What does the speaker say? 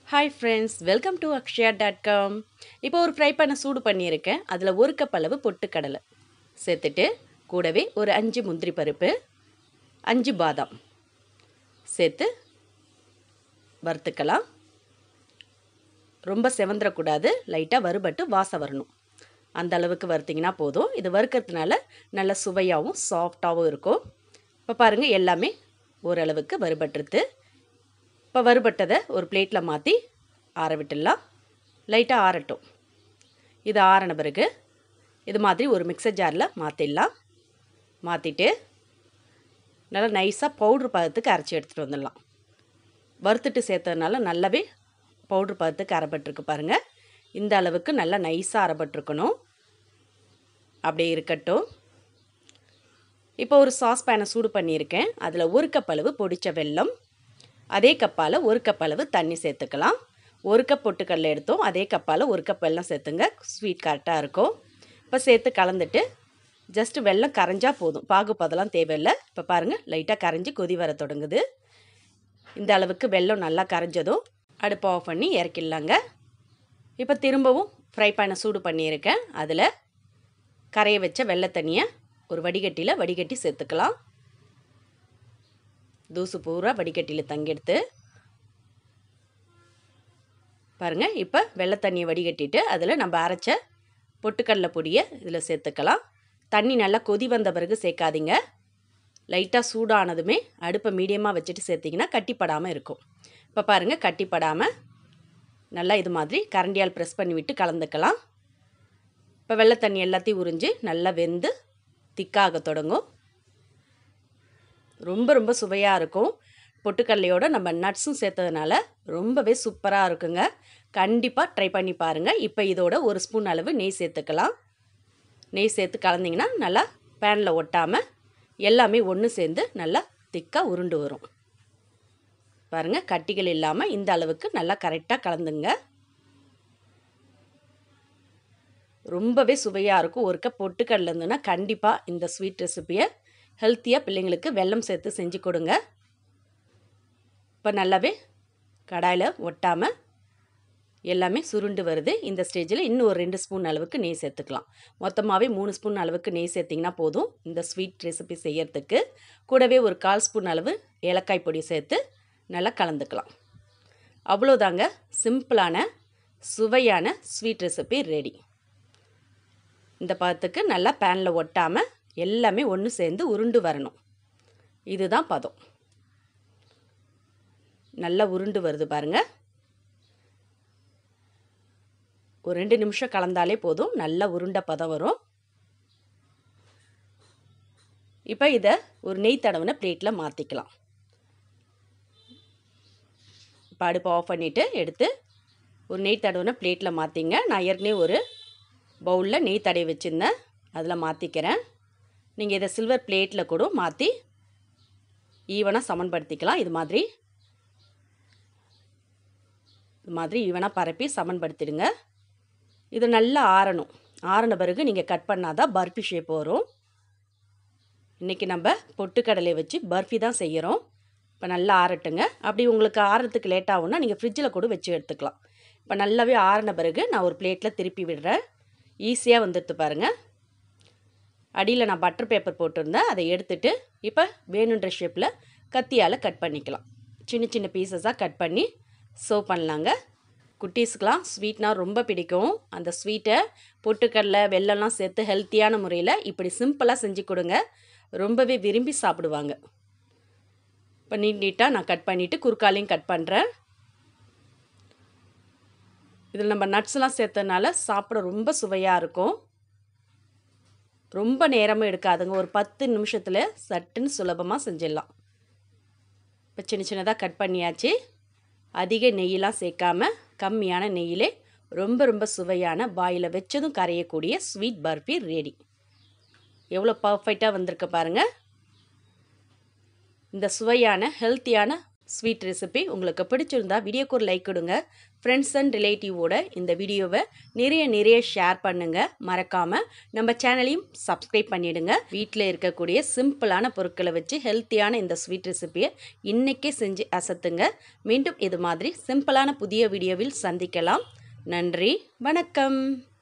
hi friends welcome to Akshaya dot com இப்போ ஒரு fry பண்ண சூடு பண்ணியிருக்கேன் அதில் ஒரு கப் அளவு பொட்டுக்கடலை சேர்த்துட்டு கூடவே ஒரு அஞ்சு முந்திரி பருப்பு அஞ்சு பாதாம் சேர்த்து வறுத்துக்கலாம் ரொம்ப செவந்துடக்கூடாது லைட்டாக வறுபட்டு வாசம் வரணும் அந்த அளவுக்கு வறுத்திங்கன்னா போதும் இது வறுக்கிறதுனால நல்ல சுவையாகவும் சாஃப்டாகவும் இருக்கும் இப்போ பாருங்கள் எல்லாமே ஓரளவுக்கு வறுபட்டுருது இப்போ வறுபட்டதை ஒரு பிளேட்டில் மாற்றி ஆற விட்டுடலாம் லைட்டாக ஆறட்டும் இது ஆறின பிறகு இது மாதிரி ஒரு மிக்சர் ஜாரில் மாற்றிடலாம் மாற்றிட்டு நல்லா நைஸாக பவுட்ரு பதத்துக்கு அரைச்சி எடுத்துகிட்டு வந்துடலாம் வறுத்துட்டு சேர்த்ததுனால நல்லாவே பவுட்ரு பதத்துக்கு அரைப்பட்டிருக்கு பாருங்கள் இந்த அளவுக்கு நல்லா நைஸாக அரைப்பட்டிருக்கணும் அப்படியே இருக்கட்டும் இப்போ ஒரு சாஸ் பேனை சூடு பண்ணியிருக்கேன் அதில் ஒரு கப் அளவு பொடிச்ச வெல்லம் அதே கப்பால் ஒரு கப் அளவு தண்ணி சேர்த்துக்கலாம் ஒரு கப் பொட்டுக்கடலை எடுத்தோம் அதே கப்பால் ஒரு கப் வெல்லம் சேர்த்துங்க ஸ்வீட் கரெக்டாக இருக்கும் இப்போ சேர்த்து கலந்துட்டு ஜஸ்ட்டு வெல்லம் கரைஞ்சா போதும் பாகுப்பதெல்லாம் தேவையில்லை இப்போ பாருங்கள் லைட்டாக கரைஞ்சி கொதி வர தொடங்குது இந்த அளவுக்கு வெல்லம் நல்லா கரைஞ்சதும் அடுப்பை ஆஃப் பண்ணி இறக்கிடலாங்க இப்போ திரும்பவும் ஃப்ரை பண்ண சூடு பண்ணியிருக்கேன் அதில் கரைய வச்ச வெள்ளை தண்ணியை ஒரு வடிகட்டியில் வடிகட்டி சேர்த்துக்கலாம் தூசு பூரா வடிகட்டியில் தங்கெடுத்து பாருங்கள் இப்போ வெள்ளை தண்ணியை வடிகட்டிட்டு அதில் நம்ம அரைச்ச பொட்டுக்கடலை பொடியை இதில் சேர்த்துக்கலாம் தண்ணி நல்லா கொதி வந்த பிறகு சேர்க்காதீங்க லைட்டாக சூடானதுமே அடுப்பை மீடியமாக வச்சுட்டு சேர்த்திங்கன்னா கட்டிப்படாமல் இருக்கும் இப்போ பாருங்கள் கட்டிப்படாமல் நல்லா இது மாதிரி கரண்டியால் ப்ரெஸ் பண்ணி விட்டு கலந்துக்கலாம் இப்போ வெள்ளை தண்ணி எல்லாத்தையும் உறிஞ்சு நல்லா வெந்து திக்காக தொடங்கும் ரொம்ப ரொம்ப சுவையாக இருக்கும் பொட்டுக்கடலையோட நம்ம நட்ஸும் சேர்த்ததுனால ரொம்பவே சூப்பராக இருக்குங்க கண்டிப்பாக ட்ரை பண்ணி பாருங்கள் இப்போ இதோட ஒரு ஸ்பூன் அளவு நெய் சேர்த்துக்கலாம் நெய் சேர்த்து கலந்திங்கன்னா நல்லா பேனில் ஒட்டாமல் எல்லாமே ஒன்று சேர்ந்து நல்லா திக்காக உருண்டு வரும் பாருங்கள் கட்டிகள் இல்லாமல் இந்த அளவுக்கு நல்லா கரெக்டாக கலந்துங்க ரொம்பவே சுவையாக இருக்கும் ஒரு கப் பொட்டுக்கடலை இருந்ததுன்னா கண்டிப்பாக இந்த ஸ்வீட் ரெசிப்பியை ஹெல்த்தியாக பிள்ளைங்களுக்கு வெல்லம் சேர்த்து செஞ்சு கொடுங்க இப்போ நல்லாவே கடாயில் ஒட்டாமல் எல்லாமே சுருண்டு வருது இந்த ஸ்டேஜில் இன்னும் ஒரு ரெண்டு ஸ்பூன் அளவுக்கு நெய் சேர்த்துக்கலாம் மொத்தமாகவே மூணு ஸ்பூன் அளவுக்கு நெய் சேர்த்திங்கன்னா போதும் இந்த ஸ்வீட் ரெசிபி செய்யறதுக்கு கூடவே ஒரு கால் ஸ்பூன் அளவு ஏலக்காய் பொடி சேர்த்து நல்லா கலந்துக்கலாம் அவ்வளோதாங்க சிம்பிளான சுவையான ஸ்வீட் ரெசிபி ரெடி இந்த பதத்துக்கு நல்லா பேனில் ஒட்டாமல் எல்லாமே ஒன்று சேர்ந்து உருண்டு வரணும் இதுதான் பதம் நல்லா உருண்டு வருது பாருங்கள் ஒரு ரெண்டு நிமிஷம் கலந்தாலே போதும் நல்லா உருண்டை பதம் வரும் இப்போ இதை ஒரு நெய் தடவின பிளேட்டில் மாற்றிக்கலாம் இப்போ அடுப்பை ஆஃப் பண்ணிவிட்டு எடுத்து ஒரு நெய் தடவின பிளேட்டில் மாற்றிங்க நான் ஏற்கனவே ஒரு பவுலில் நெய் தடவி வச்சுருந்தேன் அதில் மாற்றிக்கிறேன் நீங்கள் இதை சில்வர் பிளேட்டில் கூட மாற்றி ஈவனாக சமன்படுத்திக்கலாம் இது மாதிரி இது மாதிரி ஈவனாக பரப்பி சமன்படுத்திடுங்க இது நல்லா ஆறணும் ஆறின பிறகு நீங்கள் கட் பண்ணால் தான் பர்ஃபி ஷேப் வரும் இன்றைக்கி நம்ம பொட்டுக்கடலை வச்சு பர்ஃபி தான் செய்கிறோம் இப்போ நல்லா ஆறட்டுங்க அப்படி உங்களுக்கு ஆறத்துக்கு லேட் ஆகும்னா நீங்கள் ஃப்ரிட்ஜில் கூட வச்சு எடுத்துக்கலாம் இப்போ நல்லாவே ஆறின பிறகு நான் ஒரு பிளேட்டில் திருப்பி விடுறேன் ஈஸியாக வந்துடுத்து பாருங்கள் அடியில் நான் பட்டர் பேப்பர் போட்டிருந்தேன் அதை எடுத்துட்டு இப்போ வேணுன்ற ஷேப்பில் கத்தியால் கட் பண்ணிக்கலாம் சின்ன சின்ன பீசஸாக கட் பண்ணி சர்வ் பண்ணலாங்க குட்டீஸ்க்கெலாம் ஸ்வீட்னா ரொம்ப பிடிக்கும் அந்த ஸ்வீட்டை பொட்டுக்கடலை வெள்ளம்லாம் சேர்த்து ஹெல்த்தியான முறையில் இப்படி சிம்பிளாக செஞ்சு கொடுங்க ரொம்பவே விரும்பி சாப்பிடுவாங்க இப்போ நீட் நீட்டாக நான் கட் பண்ணிவிட்டு குறுக்காலையும் கட் பண்ணுறேன் இதில் நம்ம நட்ஸ்லாம் சேர்த்தனால சாப்பிட ரொம்ப சுவையாக இருக்கும் ரொம்ப நேரமும் எடுக்காதுங்க ஒரு பத்து நிமிஷத்தில் சட்டுன்னு சுலபமாக செஞ்சிடலாம் இப்போ சின்ன சின்னதாக கட் பண்ணியாச்சு அதிக நெய்யெலாம் சேர்க்காம கம்மியான நெய்யிலே ரொம்ப ரொம்ப சுவையான பாயில் வச்சதும் கரையக்கூடிய ஸ்வீட் பர்ஃபி ரெடி எவ்வளோ பர்ஃபெக்டாக வந்திருக்கு பாருங்கள் இந்த சுவையான ஹெல்த்தியான ஸ்வீட் ரெசிபி உங்களுக்கு பிடிச்சிருந்தா வீடியோக்கு ஒரு லைக் கொடுங்க ஃப்ரெண்ட்ஸ் அண்ட் ரிலேட்டிவோட இந்த வீடியோவை நிறைய நிறைய ஷேர் பண்ணுங்கள் மறக்காமல் நம்ம சேனலையும் சப்ஸ்கிரைப் பண்ணிவிடுங்க வீட்டில் இருக்கக்கூடிய சிம்பிளான பொருட்களை வச்சு ஹெல்த்தியான இந்த ஸ்வீட் ரெசிபியை இன்றைக்கே செஞ்சு அசத்துங்க மீண்டும் இது மாதிரி சிம்பிளான புதிய வீடியோவில் சந்திக்கலாம் நன்றி வணக்கம்